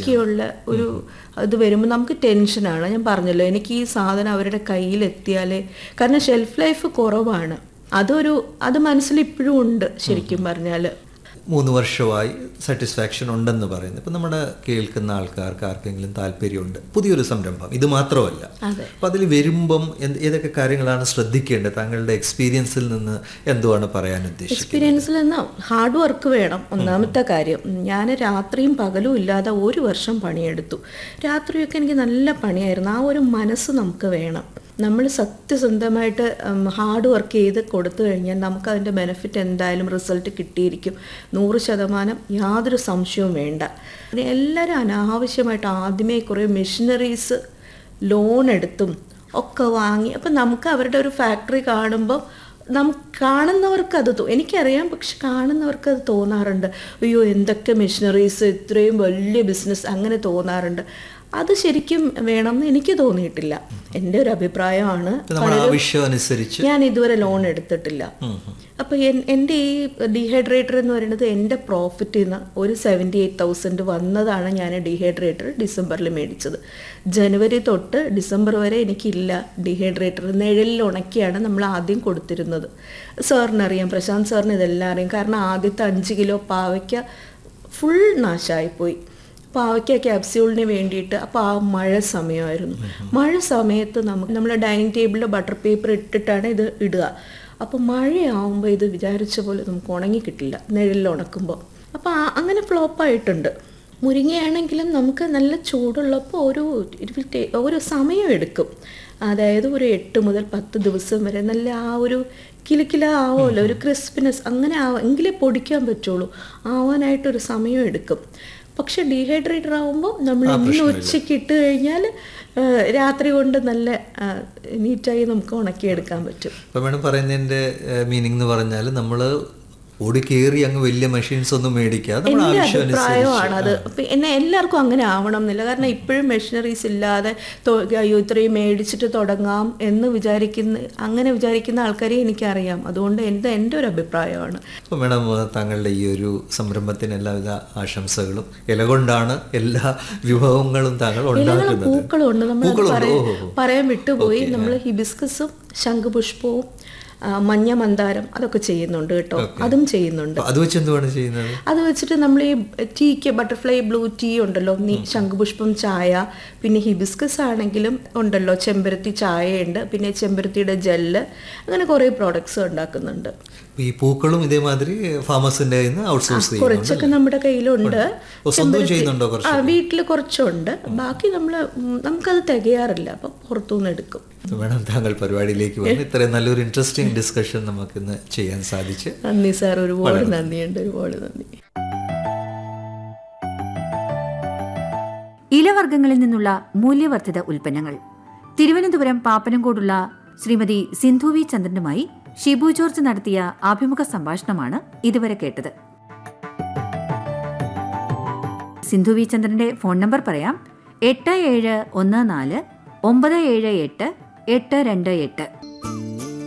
ഒക്കെയുള്ള ഒരു ഇത് വരുമ്പോൾ നമുക്ക് ടെൻഷനാണ് ഞാൻ പറഞ്ഞല്ലോ എനിക്ക് ഈ സാധനം അവരുടെ കയ്യിലെത്തിയാലേ കാരണം ഷെൽഫ് ലൈഫ് കുറവാണ് അതൊരു അത് മനസ്സിൽ ഇപ്പോഴും ഉണ്ട് ശരിക്കും പറഞ്ഞാൽ മൂന്ന് വർഷമായി സാറ്റിസ്ഫാക്ഷൻ ഉണ്ടെന്ന് പറയുന്നത് ഇപ്പം നമ്മുടെ കേൾക്കുന്ന ആൾക്കാർക്ക് ആർക്കെങ്കിലും താല്പര്യമുണ്ട് പുതിയൊരു സംരംഭം ഇത് മാത്രമല്ല അതെ. അപ്പം അതിൽ വരുമ്പം എന്ത് ഏതൊക്കെ കാര്യങ്ങളാണ് ശ്രദ്ധിക്കേണ്ടത് താങ്കളുടെ എക്സ്പീരിയൻസിൽ നിന്ന് എന്തുവാണ് പറയാൻ ഉദ്ദേശിക്കുന്നത് എക്സ്പീരിയൻസിൽ നിന്ന് ഹാർഡ് വർക്ക് വേണം ഒന്നാമത്തെ കാര്യം ഞാൻ രാത്രിയും പകലും ഇല്ലാതെ ഒരു വർഷം പണിയെടുത്തു രാത്രിയൊക്കെ എനിക്ക് നല്ല പണിയായിരുന്നു ആ ഒരു മനസ്സ് നമുക്ക് വേണം നമ്മൾ സത്യസന്ധമായിട്ട് ഹാർഡ് വർക്ക് ചെയ്ത് കൊടുത്തു കഴിഞ്ഞാൽ നമുക്ക് അതിൻ്റെ ബെനിഫിറ്റ് എന്തായാലും റിസൾട്ട് കിട്ടിയിരിക്കും നൂറ് ശതമാനം യാതൊരു സംശയവും വേണ്ട പിന്നെ എല്ലാവരും അനാവശ്യമായിട്ട് ആദ്യമേ കുറേ മെഷീനറീസ് ലോൺ എടുത്തും ഒക്കെ വാങ്ങി അപ്പം നമുക്ക് അവരുടെ ഒരു ഫാക്ടറി കാണുമ്പോൾ നമുക്ക് കാണുന്നവർക്ക് അത് തോ എനിക്കറിയാം പക്ഷെ കാണുന്നവർക്ക് അത് തോന്നാറുണ്ട് അയ്യോ എന്തൊക്കെ മെഷീനറീസ് ഇത്രയും വലിയ ബിസിനസ് അങ്ങനെ തോന്നാറുണ്ട് അത് ശരിക്കും വേണമെന്ന് എനിക്ക് തോന്നിയിട്ടില്ല എൻ്റെ ഒരു അഭിപ്രായമാണ് ഇപ്പം നമ്മുടെ ആവശ്യം അനുസരിച്ച് ഞാൻ ഇതുവരെ ലോൺ എടുത്തിട്ടില്ല അപ്പോൾ എൻ്റെ ഈ ഡീഹൈഡ്രേറ്റർ എന്ന് പറയുന്നത് എൻ്റെ പ്രോഫിറ്റിൽ നിന്ന് ഒരു സെവൻറ്റി എയ്റ്റ് തൗസൻഡ് വന്നതാണ് ഞാൻ ഡീഹൈഡ്രേറ്റർ ഡിസംബറിൽ മേടിച്ചത് ജനുവരി തൊട്ട് ഡിസംബർ വരെ എനിക്കില്ല ഡീഹൈഡ്രേറ്റർ നിഴലിൽ ഉണക്കിയാണ് നമ്മൾ ആദ്യം കൊടുത്തിരുന്നത് സാറിനറിയാം പ്രശാന്ത് സാറിന് ഇതെല്ലാം അറിയാം കാരണം ആദ്യത്തെ അഞ്ച് കിലോ പാവയ്ക്ക ഫുൾ നാശമായിപ്പോയി പാവയ്ക്ക ക്യാപ്സ്യൂളിന് വേണ്ടിയിട്ട് അപ്പോൾ ആ മഴ സമയമായിരുന്നു മഴ സമയത്ത് നമുക്ക് നമ്മൾ ഡൈനിങ് ടേബിളിൽ ബട്ടർ പേപ്പർ ഇട്ടിട്ടാണ് ഇത് ഇടുക അപ്പോൾ മഴയാവുമ്പോൾ ഇത് വിചാരിച്ച പോലെ നമുക്ക് ഉണങ്ങി കിട്ടില്ല നിഴലിൽ ഉണക്കുമ്പോൾ അപ്പോൾ ആ- അങ്ങനെ ഫ്ലോപ്പായിട്ടുണ്ട് മുരിങ്ങയാണെങ്കിലും നമുക്ക് നല്ല ചൂടുള്ളപ്പോൾ ഒരു it will take- ഒരു സമയം എടുക്കും അതായത് ഒരു എട്ട് മുതൽ പത്ത് ദിവസം വരെ നല്ല ആ ഒരു കിലുക്കില ആവുമല്ലോ ഒരു ക്രിസ്പിനെസ് അങ്ങനെ ആവാം എങ്കിലേ പൊടിക്കാൻ പറ്റുള്ളൂ ആവാനായിട്ടൊരു സമയം എടുക്കും പക്ഷെ ഡീഹൈഡ്രേറ്റർ ആവുമ്പോൾ നമ്മൾ ഇന്ന് ഉച്ചയ്ക്ക് ഇട്ട് കഴിഞ്ഞാൽ രാത്രി കൊണ്ട് നല്ല ആ, നീറ്റായി നമുക്ക് ഉണക്കിയെടുക്കാൻ പറ്റും ഇപ്പം വേണം പറയുന്നതിൻ്റെ മീനിങ് എന്ന് പറഞ്ഞാൽ നമ്മൾ ഓടി കയറി അങ്ങ് വലിയ മെഷീൻസ് ഒന്നും മേടിക്കാതെ നമ്മുടെ എൻ്റെ ആവശ്യം അഭിപ്രായമാണ് അനുസരിച്ച് അത് അപ്പം എന്നെ എല്ലാവർക്കും അങ്ങനെ ആവണം എന്നില്ല കാരണം ഇപ്പോഴും മെഷീനറീസ് ഇല്ലാതെ തൊ- അയ്യോ ഇത്രയും മേടിച്ചിട്ട് തുടങ്ങാം എന്ന് വിചാരിക്കുന്ന അങ്ങനെ വിചാരിക്കുന്ന ആൾക്കാരെ എനിക്കറിയാം അതുകൊണ്ട് എൻ്റെ എൻ്റെ ഒരു അഭിപ്രായമാണ് അപ്പോൾ മേഡം താങ്കളുടെ ഈ ഒരു സംരംഭത്തിന് എല്ലാവിധ ആശംസകളും ഇല കൊണ്ടാണ് എല്ലാ വിഭവങ്ങളും താങ്കൾ ഇലകളും ഉണ്ടാക്കുന്നത് പൂക്കളും ഉണ്ട് നമ്മൾ പൂക്കളുണ്ട്. പറയാൻ ഓഹോ, ഓഹോ. പറയാൻ വിട്ടുപോയി നമ്മൾ ഹിബിസ്കസും ശംഖുപുഷ്പവും ആ, മഞ്ഞ മന്ദാരം അതൊക്കെ ചെയ്യുന്നുണ്ട് കേട്ടോ അതും ചെയ്യുന്നുണ്ട് അപ്പോൾ അത് വെച്ച് എന്തുവാണ് ചെയ്യുന്നത് അത് വെച്ചിട്ട് നമ്മൾ ഈ ടീക്ക് ബട്ടർഫ്ലൈ ബ്ലൂ ടീ ഉണ്ടല്ലോ നീ ശംഖുപുഷ്പം ചായ പിന്നെ ഹിബിസ്കസ് ആണെങ്കിലും ഉണ്ടല്ലോ ചെമ്പരത്തി ചായയുണ്ട് പിന്നെ ചെമ്പരത്തിയുടെ ജെല്ല് അങ്ങനെ കുറേ പ്രോഡക്ട്സ് ഉണ്ടാക്കുന്നുണ്ട് അപ്പോൾ ഈ പൂക്കളും ഇതേമാതിരി ഫാമസിൻ്റെ കയ്യിൽ നിന്ന് ഔട്ട്സോഴ്സ് ചെയ്യുന്നുണ്ട് കുറച്ചൊക്കെ നമ്മുടെ കയ്യിലുണ്ട് അപ്പോൾ സ്വന്തം ചെയ്യുന്നുണ്ടോ കുറച്ച് ആ വീട്ടിൽ കുറച്ചുണ്ട് ബാക്കി നമ്മൾ നമുക്കത് തികയാറില്ല അപ്പം പുറത്തുനിന്ന് എടുക്കും വേണം താങ്കൾ പരിപാടിയിലേക്ക് വന്ന് ഇത്രയും നല്ലൊരു ഇൻട്രസ്റ്റിംഗ് ഡിസ്കഷൻ നമുക്കിന്ന് ചെയ്യാൻ സാധിച്ച് നന്ദി സാർ ഒരുപാട് നന്ദിയുണ്ട് ഒരുപാട് നന്ദി ഇലവർഗ്ഗങ്ങളിൽ നിന്നുള്ള മൂല്യവർദ്ധിത ഉൽപ്പന്നങ്ങൾ തിരുവനന്തപുരം പാപ്പനംകോടുള്ള ശ്രീമതി സിന്ധു വി ചന്ദ്രനുമായി ഷിബു ജോർജ് നടത്തിയ അഭിമുഖ സംഭാഷണമാണ് ഇതുവരെ കേട്ടത് സിന്ധു വി ചന്ദ്രന്റെ ഫോൺ നമ്പർ പറയാം എട്ട് ഏഴ് ഒന്ന് നാല് ഒമ്പത് ഏഴ് എട്ട് എട്ട് രണ്ട് എട്ട്